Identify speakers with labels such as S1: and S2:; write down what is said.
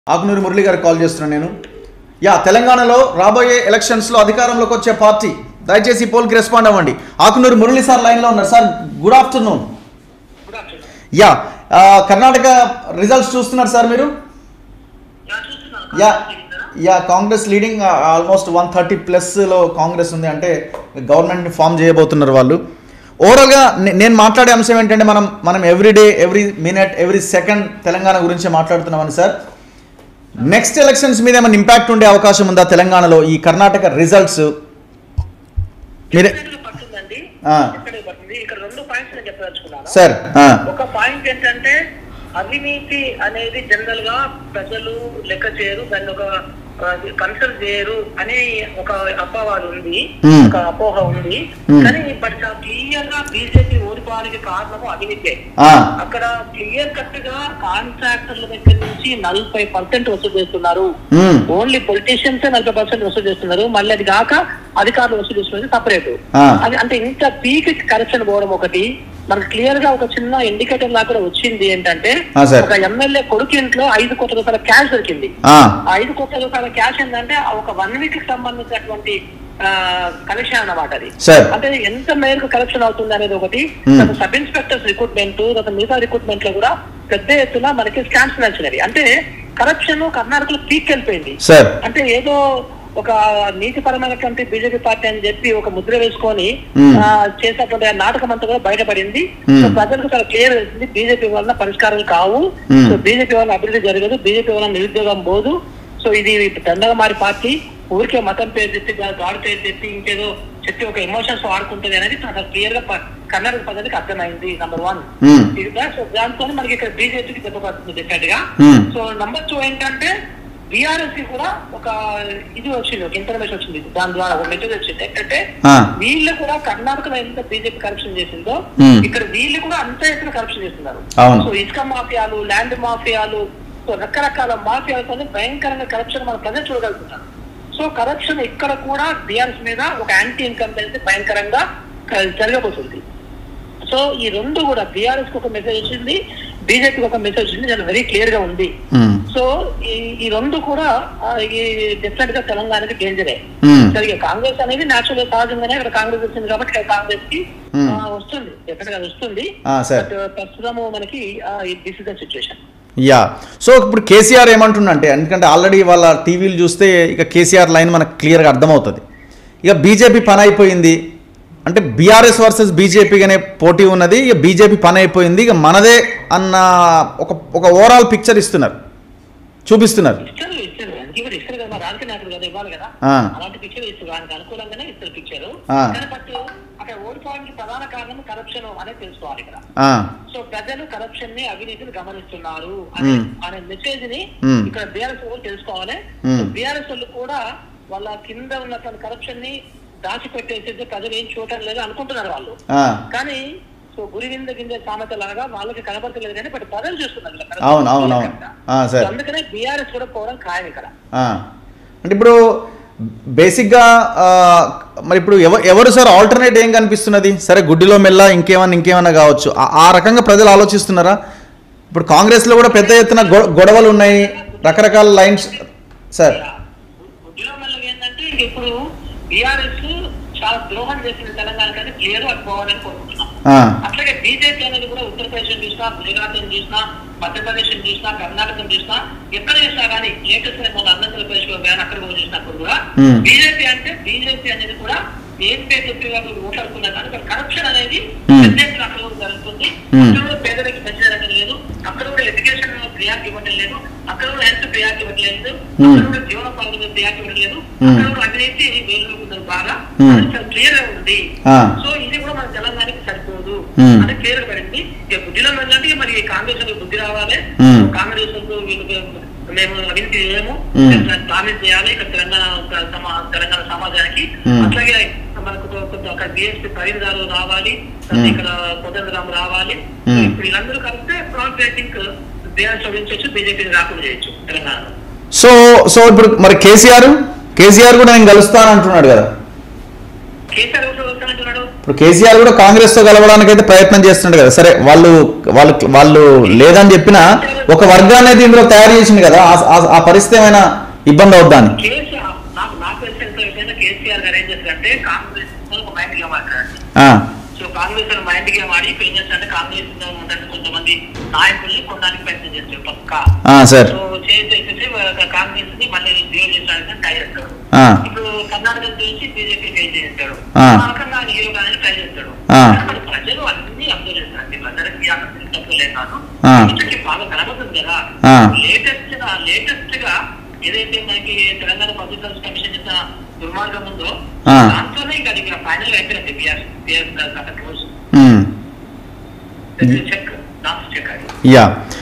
S1: ఆకునూరి మురళి గారికి కాల్ చేస్తున్నాను నేను యా తెలంగాణలో రాబోయే ఎలక్షన్స్లో అధికారంలోకి వచ్చే పార్టీ దయచేసి ఈ పోల్కి రెస్పాండ్ అవ్వండి ఆకునూరి మురళి సార్ లైన్లో ఉన్నారు sir good afternoon
S2: good afternoon
S1: yeah ఆ, కర్ణాటక రిజల్ట్స్ చూస్తున్నారు సార్ మీరు
S2: యా చూస్తున్నాను
S1: యా
S2: కాంగ్రెస్ లీడరా?
S1: Yeah Congress leading almost one thirty ప్లస్లో కాంగ్రెస్ ఉంది అంటే గవర్నమెంట్ని ఫామ్ చేయబోతున్నారు వాళ్ళు ఓవరాల్గా నే- నేను మాట్లాడే అంశం ఏంటంటే మనం మనం every day every minute every second Telangana గురించి మాట్లాడుతున్నామని సార్ నెక్స్ట్ ఎలక్షన్స్ మీద ఏమైనా ఇంపాక్ట్ ఉండే అవకాశం ఉందా తెలంగాణలో ఈ కర్ణాటక రిజల్ట్స్ మీరే
S2: ఎక్కడికి పడుతుందండి
S1: ఆ.
S2: ఎక్కడికి పడుతుంది ఇక్కడ రెండు పాయింట్స్ నేను చెప్పదలుచుకున్నాను
S1: సార్ ఆ,
S2: ఒక పాయింట్ ఏంటంటే అవినీతి అనేది జనరల్ గా ప్రజలు లెక్క చేయరు దాన్ని ఒక కన్సల్ట్ చేయరు అనే ఒక అపవాదు ఉంది
S1: Hmm.
S2: ఒక అపోహ ఉంది
S1: Hmm.
S2: కానీ బట్ క్లియర్ గా బీజేపీ ఓడిపోవడానికి కారణము అవినీతే
S1: ఆ,
S2: అక్కడ క్లియర్ కట్ గా కాంట్రాక్టర్ల దగ్గర నుంచి నలభై పర్సెంట్ వసూలు చేస్తున్నారు
S1: మ్,
S2: ఓన్లీ పొలిటీషియన్స్ నలభై పర్సెంట్ వసూలు చేస్తున్నారు మళ్ళీ అది కాక అధికారులు వసూలు చేస్తున్నది సపరేట్
S1: ఆ.
S2: అది అంటే ఇంత పీక్ కరప్షన్ పోవడం ఒకటి మనకు క్లియర్ గా ఒక చిన్న ఇండికేటర్ లాగా కూడా వచ్చింది ఏంటంటే
S1: ఆ, సార్.
S2: ఒక ఎమ్మెల్యే కొడుకు ఇంట్లో ఐదు కోట్ల రూపాయల క్యాష్ దొరికింది
S1: ఆ,
S2: ఆ ఐదు కోట్ల రూపాయల క్యాష్ ఏంటంటే ఆ ఒక వన్ వీక్ కి సంబంధించినటువంటి కలెక్షన్ అన్నమాట అది
S1: సార్
S2: అంటే ఎంత మేరకు కరప్షన్ అవుతుంది అనేది ఒకటి
S1: Hmm.
S2: తర్వాత సబ్ ఇన్స్పెక్టర్స్ రిక్రూట్మెంట్ తర్వాత మిగతా రిక్రూట్మెంట్ లో కూడా పెద్ద ఎత్తున మనకి స్కామ్స్ నచ్చినవి అంటే కరప్షన్ కర్ణాటకలో పీక్ వెళ్ళిపోయింది
S1: సార్
S2: అంటే ఏదో ఒక నీతిపరమైనటువంటి బీజేపీ పార్టీ అని చెప్పి ఒక ముద్ర వేసుకొని
S1: Hmm.
S2: ఆ, చేసినటువంటి ఆ నాటకం అంతా కూడా బయటపడింది
S1: Hmm.
S2: సో ప్రజలకు చాలా క్లియర్ అవుతుంది బీజేపీ వలన పరిష్కారం కావు
S1: Hmm.
S2: సో బీజేపీ వలన అభివృద్ధి జరగదు బీజేపీ వలన నిరుద్యోగం పోదు సో ఇది దండగా మారి పార్టీ ఊరికే మతం పేరు చెప్పి గా- గాడి పేరు చెప్పి ఇంకేదో చెప్పి ఒక ఎమోషన్స్ వాడుకుంటుంది అనేది చాలా క్లియర్ గా ప- కర్ణాటక ప్రజలకు అర్థమైంది నంబర్ వన్
S1: మ్,
S2: ఇది సో దాంతో మనకి ఇక్కడ బీజేపీకి దెబ్బపడుతుంది డెఫినెట్ గా
S1: మ్,
S2: సో నంబర్ టూ ఏంటంటే బీఆర్ఎస్ కి కూడా ఒక ఇది వచ్చింది ఒక ఇన్ఫర్మేషన్ వచ్చింది దాని ద్వారా ఒక మెసేజ్ వచ్చింది ఏంటంటే
S1: ఆ,
S2: వీళ్ళు కూడా కర్ణాటకలో ఎంత బీజేపీ కరప్షన్ చేసిందో
S1: Hmm.
S2: ఇక్కడ వీళ్ళు కూడా అంత ఎత్తున కరప్షన్ చేస్తున్నారు
S1: అవును.
S2: సో ఇసుక మాఫియాలు ల్యాండ్ మాఫియాలు సో రకరకాల మాఫియాలతో భయంకరంగా కరప్షన్ మన ప్రజలు చూడగలుగుతున్నారు సో కరప్షన్ ఇక్కడ కూడా బీఆర్ఎస్ మీద ఒక యాంటీ ఇన్కమ్ అనేది భయంకరంగా క- జరగబోతుంది సో ఈ రెండు కూడా బీఆర్ఎస్ కి ఒక మెసేజ్ వచ్చింది బీజేపీకి ఒక మెసేజ్ వచ్చింది చాలా వెరీ క్లియర్ గా ఉంది
S1: మ్,
S2: సో ఈ ఈ రెండు కూడా ఆ, ఈ డెఫినెట్ గా తెలంగాణకి డేంజరే
S1: మ్,
S2: సరిగా కాంగ్రెస్ అనేది నేచురల్ సహజంగానే ఇక్కడ కాంగ్రెస్ వచ్చింది కాబట్టి ఇక్కడ కాంగ్రెస్ కి
S1: Hmm.
S2: ఆ, వస్తుంది డెఫినెట్ గా అది వస్తుంది
S1: ఆ, సార్
S2: బట్ ప్రస్తుతము మనకి this is the situation
S1: yeah so ఇప్పుడు కేసీఆర్ ఏమంటుండంటే ఎందుకంటే ఆల్రెడీ వాళ్ళ టీవీలు చూస్తే ఇక కేసీఆర్ లైన్ మనకు క్లియర్గా అర్థమవుతుంది ఇక బీజేపీ పని అయిపోయింది అంటే బీఆర్ఎస్ వర్సెస్ బీజేపీ అనే పోటీ ఉన్నది ఇక బీజేపీ పని అయిపోయింది ఇక మనదే అన్న ఒక ఒక ఓవరాల్ పిక్చర్ ఇస్తున్నారు చూపిస్తున్నారు
S2: ఇస్తారు ఇస్తారు అందుకే కూడా ఇస్తారు కదా మరి రాజకీయ నాయకులు కదా ఇవ్వాలి కదా
S1: ఆ.
S2: అలాంటి పిక్చర్ ఇస్తారు దానికి అనుకూలంగానే ఇస్తారు పిక్చర్
S1: ఆ.
S2: కానీ బట్ అక్కడ ఓడిపోవడానికి ప్రధాన కారణం కరప్షన్ అనేది తెలుసుకోవాలి ఇక్కడ
S1: ఆ,
S2: సో ప్రజలు కరప్షన్ ని అవినీతిని గమనిస్తున్నారు అనే
S1: మ్మ్.
S2: అనే మెసేజ్ ని
S1: మ్మ్.
S2: ఇక్కడ బీఆర్ఎస్ వాళ్ళు తెలుసుకోవాలి
S1: మ్మ్.
S2: బీఆర్ఎస్ వాళ్ళు కూడా వాళ్ళ కింద ఉన్నటువంటి కరప్షన్ ని దాచిపెట్టేసేది ప్రజలు ఏం చూడటం లేదు అనుకుంటున్నారు వాళ్ళు
S1: ఆ,
S2: కానీ సో గురి వింద గింజ సామెత లాగా వాళ్ళకి కనబడతలేదు కానీ బట్ ప్రజలు చూస్తున్నారు ఇలా corruption
S1: అవును అవును అవును ఆ,
S2: సో
S1: సార్
S2: అందుకనే బీఆర్ఎస్ కూడా పోవడం ఖాయం ఇక్కడ
S1: ఆ. అంటే ఇప్పుడు బేసిక్గా ఆ, మరి ఇప్పుడు ఎవరు ఎవరు సార్ ఆల్టర్నేట్ ఏం కనిపిస్తున్నది సరే గుడ్డిలో మెల్ల ఇంకేమన్నా ఇంకేమన్నా కావచ్చు ఆ- ఆ రకంగా ప్రజలు ఆలోచిస్తున్నారా ఇప్పుడు కాంగ్రెస్లో కూడా పెద్ద ఎత్తున గొ- గొడవలు ఉన్నాయి రకరకాల లైన్స్ సార్
S2: ఉద్యోగం వల్ల ఏంటంటే ఇంక ఇప్పుడు బీఆర్ఎస్ చాలా ద్రోహం చేసింది తెలంగాణ కానీ క్లియర్ అనుకోవాలని కోరుకుంటున్నాం
S1: ఆ,
S2: అట్లాగే బీజేపీ అనేది కూడా ఉత్తరప్రదేశ్ చూసినా గుజరాత్ చూసినా మధ్యప్రదేశ్ చూసినా కర్ణాటక చూసినా ఎక్కడ చూసినా కానీ లేటెస్ట్ మన ఆంధ్రప్రదేశ్ లో కానీ అక్కడ కూడా చూసినప్పుడు కూడా
S1: Hmm.
S2: బీజేపీ అంటే బీజేపీ అనేది కూడా ఏం పేరు చెప్పి వాళ్ళు ఓట్లాడుకున్నారు కానీ ఇక్కడ కరప్షన్ అనేది
S1: Hmm.
S2: పెద్ద ఎత్తున అక్కడ కూడా జరుగుతుంది
S1: Hmm.
S2: అక్కడ కూడా పేదలకు పెంచడం లేదు అక్కడ కూడా ఎడ్యుకేషన్ ప్రియారిటీ ఇవ్వడం లేదు అక్కడ కూడా హెల్త్ ప్రియారిటీ ఇవ్వడం లేదు
S1: Hmm.
S2: అక్కడ కూడా జీవన పాలన ప్రియారిటీ ఇవ్వడం లేదు
S1: Hmm.
S2: అక్కడ కూడా అవినీతి వేలు బాగా
S1: Hmm.
S2: అది చాలా క్లియర్ గా ఉంది
S1: ఆ,
S2: సో ఇది కూడా మన తెలంగాణకి సరిపోదు
S1: Hmm.
S2: అంటే క్లియర్ పడింది ఇక బుద్ధిలో ఏంటంటే మరి కాంగ్రెస్ వాళ్ళకి బుద్ధి రావాలి
S1: Hmm.
S2: కాంగ్రెస్ వాళ్ళకు వీళ్ళకి మేము అవినీతి చేయము
S1: Hmm.
S2: కాంగ్రెస్ చేయాలి ఇక్కడ తెలంగాణ ఒక సమా- తెలంగాణ సమాజానికి
S1: Hmm.
S2: అట్లాగే మనకు ఒక- కొంత అక్కడ బిఎస్పీ ప్రవీణ్ గారు రావాలి
S1: Hmm.
S2: ఇక్కడ కోదండరామ్ రావాలి
S1: Hmm.
S2: ఇప్పుడు వీళ్ళందరూ కలిస్తే ప్రాబ్లమ్ ఐ థింక్ బీఆర్ఎస్ ఓడించవచ్చు బీజేపీని రాకుండా చేయొచ్చు తెలంగాణలో
S1: సో సో ఇప్పుడు మరి కేసీఆర్ కేసీఆర్ కూడా నేను కలుస్తాను అంటున్నాడు కదా
S2: కేసీఆర్ ఎవరు వస్తానంటున్నాడు
S1: ఇప్పుడు కేసీఆర్ కూడా కాంగ్రెస్ తో కలవడానికి అయితే ప్రయత్నం చేస్తున్నాడు కదా సరే వాళ్ళు వాళ్ళు వాళ్ళు లేదని చెప్పినా ఒక వర్గాన్ని అయితే ఇందులో తయారు చేసింది కదా ఆ- ఆ- ఆ పరిస్థితి ఏమైనా ఇబ్బంది అవుద్దా అని
S2: కేసీఆర్ నాకు నాకు తెలిసిన విషయంలో కేసీఆర్ గారు ఏం చేస్తారంటే కాంగ్రెస్ తో ఒక మైండ్ గేమ్ ఆడతారు
S1: ఆ,
S2: సో కాంగ్రెస్ అని మైండ్ గేమ్ ఆడి ఇప్పుడు ఏం చేస్తారంటే కాంగ్రెస్ లో ఉన్నటువంటి కొంతమంది నాయకుల్ని కొనడానికి ప్రయత్నం చేస్తారు పక్కా
S1: ఆ, సార్
S2: సో చేసేసి కాంగ్రెస్ ని మళ్ళీ డివైడ్ చేసడానికి ట్రై చేస్తాడు
S1: ఆ,
S2: ఇప్పుడు కర్ణాటక నుంచి బీజేపీ ట్రై చేస్తాడు
S1: ఆ.
S2: ఆ రకంగా హీరో గానీ ట్రై చేస్తాడు
S1: ఆ.
S2: మరి ప్రజలు అన్ని అబ్జర్వ్ చేస్తారండి ప్రజలకి అసలు తప్పు లేదు కాదు
S1: ఆ.
S2: ఇప్పటికీ బాగా కనబడుతుంది కదా
S1: ఆ.
S2: లేటెస్ట్ గా లేటెస్ట్ గా ఏదైతే మనకి తెలంగాణ పబ్లిక్ సర్వీస్ కమిషన్ చేసిన దుర్మార్గం ఉందో
S1: ఆ.
S2: దాంట్లోనే ఇంకా అది ఫైనల్ అయిపోయింది బిఆర్ బిఆర్ క్లోజ్
S1: ఉమ్,
S2: చెక్ లాస్ట్ చెక్ అది
S1: యా